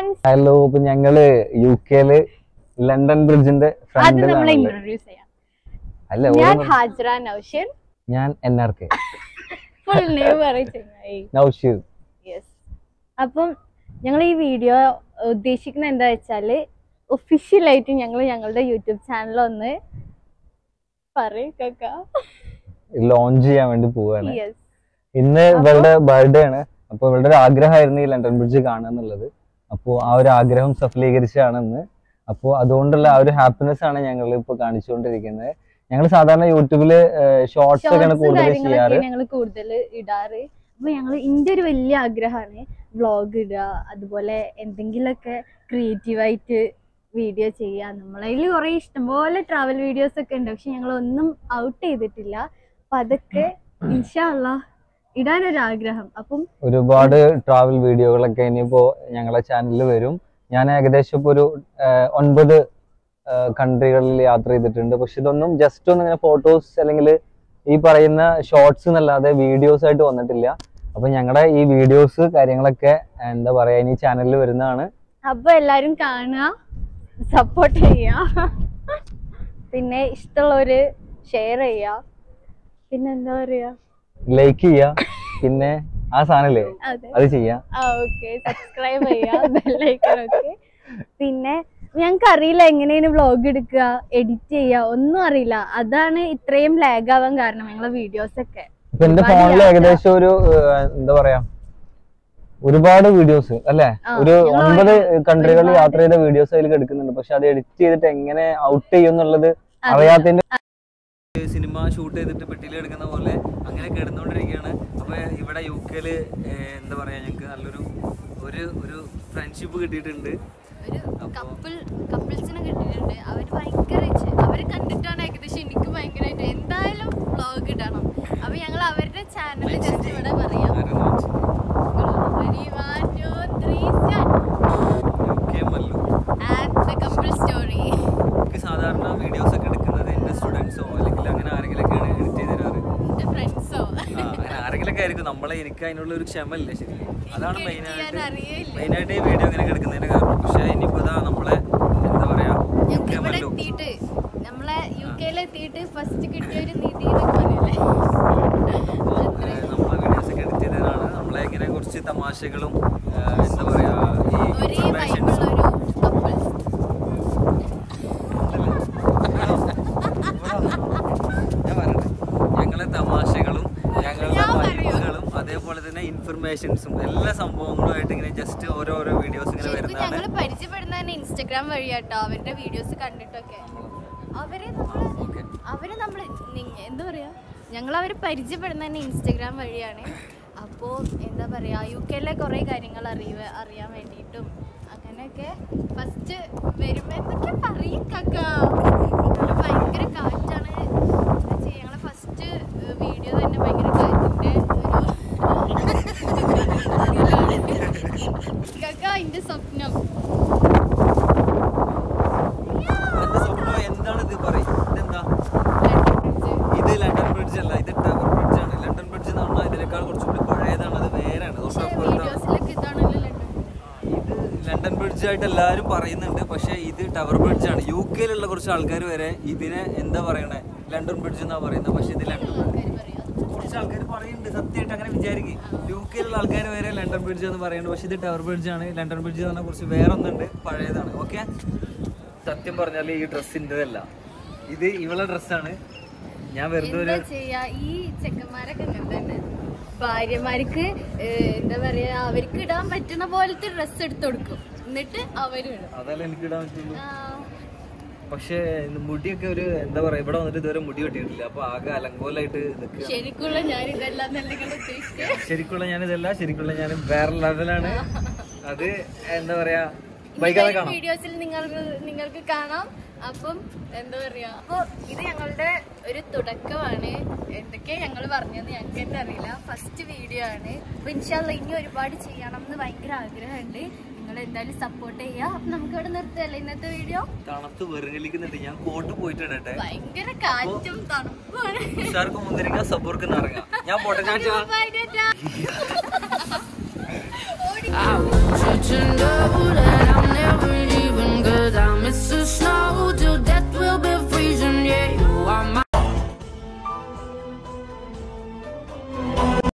Guys hello ഇപ്പൊ ഞങ്ങള് U കെയില് London ബ്രിഡ്ജിന്റെ അത് നമ്മളെ ഫ്രണ്ടിലാണ് ഇൻട്രൊഡ്യൂസ് ചെയ്യാം അല്ല ഞാൻ ഓരോ- ഹാജറ നൗഷീർ ഞാൻ N R K full name പറയുന്നത് നൗഷീർ യെസ് അപ്പം ഞങ്ങൾ ഈ വീഡിയോ ഉദ്ദേശിക്കുന്നത് എന്താ വെച്ചാല് ഒഫീഷ്യൽ ആയിട്ട് ഞങ്ങൾ ഞങ്ങളുടെ യൂട്യൂബ് ചാനൽ ഒന്ന് പറയക്ക ലോഞ്ച് ചെയ്യാൻ വേണ്ടി പോവാണ് യെസ് ഇന്ന് ഇവളുടെ ബർത്ത്ഡേ ആണ് അപ്പൊ ഇവളുടെ ഒരു ആഗ്രഹമായിരുന്നു ഈ ലണ്ടൻ ബ്രിഡ്ജ് കാണുക എന്നുള്ളത് അപ്പോൾ ആ ഒരു ആഗ്രഹം സഫലീകരിച്ചാണ് ഇന്ന് അപ്പോൾ അതുകൊണ്ടുള്ള ആ ഒരു ഹാപ്പിനെസ് ആണ് ഞങ്ങൾ ഇപ്പൊ കാണിച്ചുകൊണ്ടിരിക്കുന്നത് ഞങ്ങൾ സാധാരണ യൂട്യൂബില് ഷോർട്സ് ഒക്കെയാണ് ഷോർട്സ് കൂടുതൽ കാര്യങ്ങളൊക്കെ ചെയ്യാറ് ഞങ്ങൾ കൂടുതൽ ഇടാറ് അപ്പൊ ഞങ്ങൾ ഇന്റെ ഒരു വലിയ ആഗ്രഹമാണ് വ്ളോഗ് ഇടുക അതുപോലെ എന്തെങ്കിലുമൊക്കെ ക്രിയേറ്റീവായിട്ട് വീഡിയോ ചെയ്യുക നമ്മളതിൽ കുറെ ഇഷ്ടംപോലെ ട്രാവൽ വീഡിയോസ് ഒക്കെ ഉണ്ട് പക്ഷെ ഞങ്ങൾ ഒന്നും ഔട്ട് ചെയ്തിട്ടില്ല അപ്പൊ അതൊക്കെ ഇൻഷാല്ല ഇടാനൊരു ആഗ്രഹം അപ്പം ഒരുപാട് ട്രാവൽ വീഡിയോകളൊക്കെ ഇനിയിപ്പോ ഞങ്ങളെ ചാനലിൽ വരും ഞാൻ ഏകദേശം ഇപ്പൊ ഒരു ആഹ്, ഒൻപത് കൺട്രികളിൽ യാത്ര ചെയ്തിട്ടുണ്ട് പക്ഷെ ഇതൊന്നും ജസ്റ്റ് ഒന്ന് ഇങ്ങനെ ഫോട്ടോസ് അല്ലെങ്കിൽ ഈ പറയുന്ന ഷോർട്സ് എന്നല്ലാതെ വീഡിയോസ് ആയിട്ട് വന്നിട്ടില്ല അപ്പൊ ഞങ്ങളുടെ ഈ വീഡിയോസ് കാര്യങ്ങളൊക്കെ എന്താ പറയാ ഇനി ചാനലിൽ വരുന്നതാണ് അപ്പൊ എല്ലാരും കാണുക സപ്പോർട്ട് ചെയ്യുക പിന്നെ ഇഷ്ടമുള്ളവര് ഷെയർ ചെയ്യുക പിന്നെ എന്താ പറയാ ലൈക്ക് ചെയ്യുക പിന്നെ ആ സാധനല്ലേ അതെ അത് ചെയ്യാം ആ ഓക്കെ സബ്സ്ക്രൈബ് ചെയ്യുക ബെല്ലൈക്കൺ ഒക്കെ പിന്നെ ഞങ്ങൾക്ക് അറിയില്ല എങ്ങനെയാണ് വ്ളോഗ് എടുക്കുക എഡിറ്റ് ചെയ്യുക ഒന്നും അറിയില്ല അതാണ് ഇത്രയും ലാഗ് ആവാൻ കാരണം ഞങ്ങളെ വീഡിയോസ് ഒക്കെ ഇപ്പൊ എന്റെ ഒരുപാട് ഫോണിൽ യാത്ര- ഏകദേശം ഒരു ആഹ്, എന്താ പറയാ ഒരുപാട് വീഡിയോസ് അല്ലെ ആ, ഒരു ഞങ്ങൾ ഒൻപത് കൺട്രികളിൽ ഒരുപാട് യാത്ര ചെയ്ത വീഡിയോസ് അതിൽ എടുക്കുന്നുണ്ട് പക്ഷെ അത് എഡിറ്റ് ചെയ്തിട്ട് എങ്ങനെ ഔട്ട് ചെയ്യും എന്നുള്ളത് അറിയാത്തതിന്റെ സിനിമ ഷൂട്ട് ചെയ്തിട്ട് പെട്ടിയിൽ എടുക്കുന്ന പോലെ അങ്ങനെ കിടന്നുകൊണ്ടിരിക്കുകയാണ് അപ്പൊ ഇവിടെ യു കെയില് എന്താ പറയാ ഞങ്ങൾക്ക് നല്ലൊരു ഒരു ഒരു ഫ്രണ്ട്ഷിപ്പ് കിട്ടിയിട്ടുണ്ട് ഒരു കപ്പിൾ കപ്പിൾസിനെ കിട്ടിയിട്ടുണ്ട് അവർ ഭയങ്കര അവർ കണ്ടിട്ടാണ് ഏകദേശം എനിക്ക് ഭയങ്കരമായിട്ട് എന്തായാലും വ്ളോഗ് ഇടണം അപ്പൊ ഞങ്ങൾ അവരുടെ ചാനൽ ജസ്റ്റ് ഇവിടെ പറയാം Ready, one, two, three, start. U K Mallu And the couple story. എനിക്ക് സാധാരണ വീഡിയോസ് ഒക്കെ എടുക്കുന്നത് എന്റെ സ്റ്റുഡൻസോ അല്ലെങ്കിൽ അങ്ങനെ ആരെങ്കിലൊക്കെയാണ് എഡിറ്റ് ചെയ്ത് തരാറ് എന്റെ ഫ്രണ്ട്സോ ആ, അങ്ങനെ ആരെങ്കിലൊക്കെ ആയിരിക്കും നമ്മളെ എനിക്ക് അതിനുള്ള ഒരു ക്ഷമയില്ല ശരിക്കും അതാണ് എനിക്ക് edit ചെയ്യാൻ മെയിനായിട്ട് അറിയില്ല. മെയിനായിട്ട് ഈ വീഡിയോ ഇങ്ങനെ എടുക്കുന്നതിന്റെ കാരണം പക്ഷെ ഇനിയിപ്പോ ഇതാ നമ്മളെ എന്താ പറയാ ഞങ്ങൾക്ക് ഇവിടെ മല്ലു. എത്തിയിട്ട് നമ്മളെ യു കെയിൽ എത്തിയിട്ട് ഫസ്റ്റ് കിട്ടിയ ഒരു നിധി എന്നൊക്കെ പറയല്ലേ ഏഹ് നമ്മളെ വീഡിയോസ് ഒക്കെ എഡിറ്റ് ചെയ്തതാണ് നമ്മളെ ഇങ്ങനെ കുറച്ച് തമാശകളും ഏഹ് എന്താ പറയാ ഈ ഒരേ ഇൻഫർമേഷൻസും വൈബുള്ള ഒരു കപ്പിൾസ് ഞാൻ പറയട്ടെ ഞങ്ങളെ തമാശകളും ഞങ്ങളുടെ ഞാൻ പറയൂ. വൈബുകളും അതേപോലെ തന്നെ ഇൻഫർമേഷൻസും എല്ലാ സംഭവങ്ങളുമായിട്ട് ഇങ്ങനെ ജസ്റ്റ് ഓരോരോ വീഡിയോസ് ഇങ്ങനെ ശരിക്കും വരുന്നതാണ് ഞങ്ങൾ പരിചയപ്പെടുന്ന തന്നെ ഇൻസ്റ്റഗ്രാം വഴിയാട്ടോ അവരുടെ വീഡിയോസ് കണ്ടിട്ടൊക്കെ അവരെ നമ്മള് ഓക്കെ അവരെ നമ്മൾ എന്താ പറയാ ഞങ്ങൾ അവരെ പരിചയപ്പെടുന്ന തന്നെ ഇൻസ്റ്റഗ്രാം വഴിയാണ് അപ്പോൾ എന്താ പറയാ യു കെയിലെ കുറേ കാര്യങ്ങൾ അറിയുക അറിയാൻ വേണ്ടിയിട്ടും അങ്ങനെയൊക്കെ ഫസ്റ്റ് വരുമ്പോൾ എന്തൊക്കെയാ പറയും കക്ക ഇവിടെ ഭയങ്കര കാറ്റാണ് എന്താ ചെയ്യാ ഞങ്ങളെ ഫസ്റ്റ് വീഡിയോ തന്നെ ഭയങ്കര കാറ്റിൻ്റെ ഒരു കക്ക എൻ്റെ സ്വപ്നം എന്റെ സ്വപ്നം എന്താണ് ഇത് പറയും ഇതെന്താ ഇത് ലണ്ടൻ ബ്രിഡ്ജ് അല്ല ഇത് ടവർ ബ്രിഡ്ജ് ആണ് ലണ്ടൻ ബ്രിഡ്ജ് എന്ന് പറഞ്ഞാൽ ഇതിനേക്കാൾ കുറച്ചുകൂടി പഴയതാണ് അത് വേറെയാണ് പക്ഷേ തൊട്ടപ്പുറത്താണ് വീഡിയോസിലൊക്കെ ഇതാണല്ലോ ലണ്ടൻ ഇത് ലണ്ടൻ ബ്രിഡ്ജ് ആയിട്ട് എല്ലാവരും പറയുന്നുണ്ട് പക്ഷേ ഇത് ടവർ ബ്രിഡ്ജ് ആണ് യു കെയിലുള്ള കുറച്ച് ആൾക്കാർ വരെ ഇതിനെ എന്താ പറയണേ ലണ്ടൻ ബ്രിഡ്ജ് എന്നാ പറയുന്നത് പക്ഷേ ഇത് ലണ്ടൻ ആൾക്കാർ പറയാം കുറച്ച് ആൾക്കാർ പറയുന്നുണ്ട് സത്യമായിട്ട് അങ്ങനെ വിചാരിക്കും യു കെയിലുള്ള ആൾക്കാർ വരെ ലണ്ടൻ ബ്രിഡ്ജ് എന്ന് പറയുന്നുണ്ട് പക്ഷേ ഇത് ടവർ ബ്രിഡ്ജ് ആണ് ലണ്ടൻ ബ്രിഡ്ജ് എന്ന് പറഞ്ഞാൽ കുറച്ച് വേറെ ഒന്നുണ്ട് പഴയതാണ് ഓക്കെ സത്യം പറഞ്ഞാൽ ഈ ഡ്രസ്സിൻ്റെതല്ല ഇത് ഇവളെ ഡ്രസ്സാണ് ഞാൻ വെറുതെ ഒരു എന്താ ചെയ്യാ ഈ ചെക്കന്മാരൊക്കെ ഇങ്ങനെ തന്നെ ഭാര്യമാർക്ക് ഏഹ്, എന്താ പറയാ അവർക്ക് ഇടാൻ പറ്റുന്ന പോലത്തെ ഡ്രസ്സ് എടുത്തു കൊടുക്കും എന്നിട്ട് അവരും ഇടും അതല്ല എനിക്ക് ഇടാൻ പറ്റുള്ളൂ ആ, പക്ഷേ ഇത് മുടിയൊക്കെ ഒരു എന്താ പറയാ ഇവിടെ വന്നിട്ട് ഇതുവരെ മുടി വെട്ടിയിട്ടില്ല അപ്പൊ ആകെ അലങ്കോലായിട്ട് നിൽക്കുക ശരിക്കുള്ള ഞാൻ ഇതെല്ലാം തന്നെ നിങ്ങൾ ഉദ്ദേശിച്ചത് ശരിക്കുള്ള ഞാനിതല്ല ശരിക്കുള്ള ഞാൻ വേറെ ലെവലാണ് അത് എന്താ പറയാ ബൈക്കാതെ കാണാം വീഡിയോസിൽ നിങ്ങൾക്ക് നിങ്ങൾക്ക് കാണാം അപ്പം എന്താ പറയാ അപ്പൊ ഇത് ഞങ്ങളുടെ ഒരു തുടക്കമാണ് എന്തൊക്കെ ഞങ്ങൾ പറഞ്ഞതെന്ന് ഞങ്ങൾക്ക് തന്നെ അറിയില്ല ഫസ്റ്റ് വീഡിയോ ആണ് അപ്പൊ ഇൻഷാല്ല ഇനി ഒരുപാട് ചെയ്യണം എന്ന് ഭയങ്കര ആഗ്രഹമുണ്ട് നിങ്ങൾ എന്തായാലും സപ്പോർട്ട് ചെയ്യുക അപ്പൊ നമുക്ക് ഇവിടെ നിർത്തല്ലേ ഇന്നത്തെ വീഡിയോ തണുത്ത് വെറുങ്ങലിക്കുന്നുണ്ട് ഞാൻ കോട്ട് പോയിട്ട് ഇടട്ടെ ഭയങ്കര കാറ്റും തണുപ്പുമാണ് ഉഷാർക്ക് മുന്തിരിക്ക സബൂർക്ക് ഇറങ്ങാം ഞാൻ പോട്ടെ ഞാൻ ചാ- Bye, Tata. Should you know that